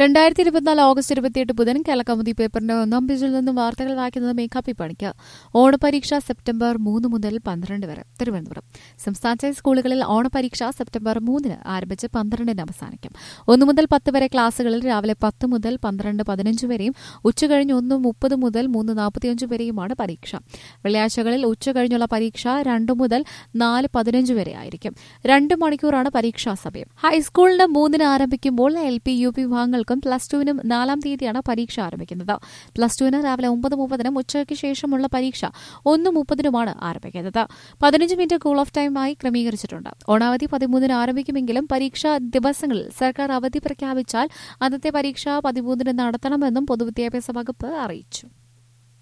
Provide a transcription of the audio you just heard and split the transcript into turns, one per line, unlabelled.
രണ്ടായിരത്തി ഇരുപത്തിനാല് ഓഗസ്റ്റ് ഇരുപത്തിയെട്ട് ബുധൻ കേരളകൗമുദി പേപ്പറിന്റെ ഒന്നാം പേജിൽ നിന്നും വാർത്തകൾ വായിക്കുന്നത് മേഘാപ്പി പണിക്ക് ഓണപരീക്ഷ സെപ്റ്റംബർ മൂന്ന് മുതൽ പന്ത്രണ്ട് വരെ തിരുവനന്തപുരം സംസ്ഥാനത്തെ സ്കൂളുകളിൽ ഓണപരീക്ഷ സെപ്റ്റംബർ മൂന്നിന് ആരംഭിച്ച് പന്ത്രണ്ടിന് അവസാനിക്കും ഒന്നു മുതൽ പത്ത് വരെ ക്ലാസുകളിൽ രാവിലെ പത്ത് മുതൽ പന്ത്രണ്ട് പതിനഞ്ച് വരെയും ഉച്ചകഴിഞ്ഞ് ഒന്ന് മുപ്പത് മുതൽ മൂന്ന് നാൽപ്പത്തിയഞ്ച് വരെയുമാണ് പരീക്ഷ വെള്ളിയാഴ്ചകളിൽ ഉച്ചകഴിഞ്ഞുള്ള പരീക്ഷ രണ്ടു മുതൽ നാല് പതിനഞ്ച് വരെ ആയിരിക്കും രണ്ട് മണിക്കൂറാണ് പരീക്ഷാ സമയം ഹൈസ്കൂളിന് മൂന്നിന് ആരംഭിക്കുമ്പോൾ എൽ പി യു പി വിഭാഗങ്ങൾക്കും പ്ലസ് ടുവിനും നാലാം തീയതിയാണ് പരീക്ഷ ആരംഭിക്കുന്നത് പ്ലസ് ടുവിന് രാവിലെ ഒമ്പത് മുപ്പതിനും ഉച്ചയ്ക്ക് ശേഷമുള്ള പരീക്ഷ ഒന്ന് മുപ്പതിനുമാണ് ആരംഭിക്കുന്നത് പതിനഞ്ച് മിനിറ്റ് കൂൾ ഓഫ് ടൈമായി ക്രമീകരിച്ചിട്ടുണ്ട് ഓണാവധി പതിമൂന്നിന് ആരംഭിക്കുമെങ്കിലും പരീക്ഷാ ദിവസങ്ങളിൽ സർക്കാർ അവധി പ്രഖ്യാപിച്ചാൽ അന്നത്തെ പരീക്ഷ പതിമൂന്നിന് നടത്തണമെന്നും പൊതുവിദ്യാഭ്യാസ വകുപ്പ് അറിയിച്ചു